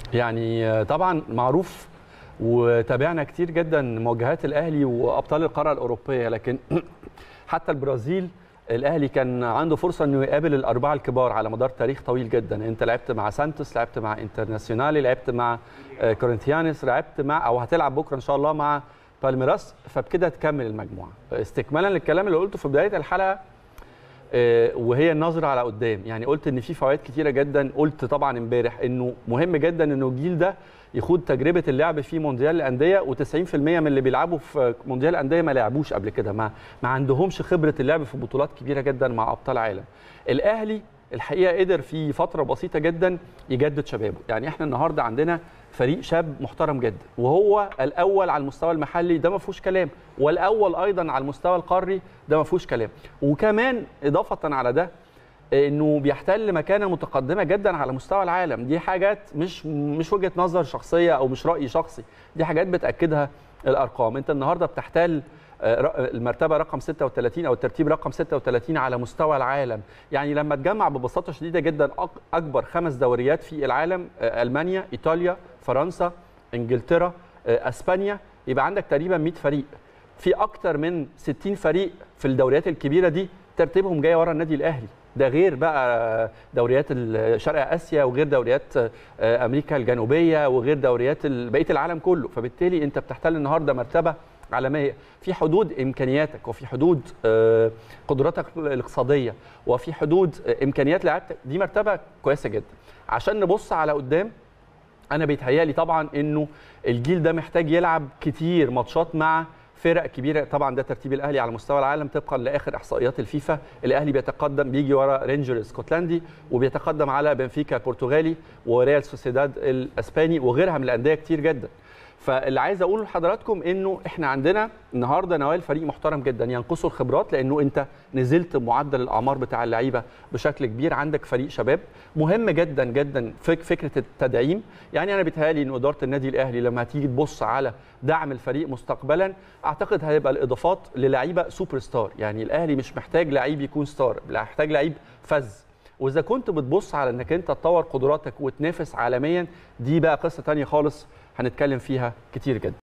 يعني طبعا معروف وتابعنا كتير جدا مواجهات الاهلي وابطال القاره الاوروبيه لكن حتى البرازيل الاهلي كان عنده فرصه انه يقابل الاربعه الكبار على مدار تاريخ طويل جدا انت لعبت مع سانتوس لعبت مع انترناسيونالي لعبت مع كورنثيانس لعبت مع او هتلعب بكره ان شاء الله مع بالميراس فبكده تكمل المجموعه استكمالا للكلام اللي قلته في بدايه الحلقه وهي النظره على قدام يعني قلت ان في فوائد كتيره جدا قلت طبعا امبارح انه مهم جدا انه الجيل ده يخوض تجربه اللعب في مونديال الانديه و90% من اللي بيلعبوا في مونديال الانديه ما لعبوش قبل كده ما ما عندهمش خبره اللعب في بطولات كبيره جدا مع ابطال عالم الاهلي الحقيقه قدر في فتره بسيطه جدا يجدد شبابه يعني احنا النهارده عندنا فريق شاب محترم جدا وهو الاول على المستوى المحلي ده ما فيهوش كلام والاول ايضا على المستوى القاري ده ما فيهوش كلام وكمان اضافه على ده انه بيحتل مكانه متقدمه جدا على مستوى العالم دي حاجات مش مش وجهه نظر شخصيه او مش راي شخصي دي حاجات بتاكدها الارقام انت النهارده بتحتل المرتبه رقم 36 او الترتيب رقم 36 على مستوى العالم يعني لما تجمع ببساطه شديده جدا اكبر خمس دوريات في العالم المانيا ايطاليا فرنسا انجلترا اسبانيا يبقى عندك تقريبا 100 فريق في اكتر من 60 فريق في الدوريات الكبيره دي ترتيبهم جاي ورا النادي الاهلي ده غير بقى دوريات شرق اسيا وغير دوريات امريكا الجنوبيه وغير دوريات بقيه العالم كله فبالتالي انت بتحتل النهارده مرتبه عالميه في حدود امكانياتك وفي حدود قدراتك الاقتصاديه وفي حدود امكانيات لعبتك دي مرتبه كويسه جدا عشان نبص على قدام انا بيتهيالي طبعا انه الجيل ده محتاج يلعب كتير ماتشات مع فرق كبيره طبعا ده ترتيب الاهلي على مستوى العالم طبقا لاخر احصائيات الفيفا الاهلي بيتقدم بيجي ورا رينجر الاسكتلندي وبيتقدم على بنفيكا البرتغالي وريال سوسيداد الاسباني وغيرها من الانديه كتير جدا فاللي عايز اقوله لحضراتكم انه احنا عندنا النهارده نوال فريق محترم جدا ينقصه الخبرات لانه انت نزلت معدل الاعمار بتاع اللعيبه بشكل كبير عندك فريق شباب مهم جدا جدا فكره التدعيم يعني انا بيتهيألي ان اداره النادي الاهلي لما هتيجي تبص على دعم الفريق مستقبلا اعتقد هيبقى الاضافات للعيبه سوبر ستار يعني الاهلي مش محتاج لعيب يكون ستار محتاج لعيب فذ واذا كنت بتبص على انك انت تطور قدراتك وتنافس عالميا دي بقى قصه ثانيه خالص هنتكلم فيها كتير جدا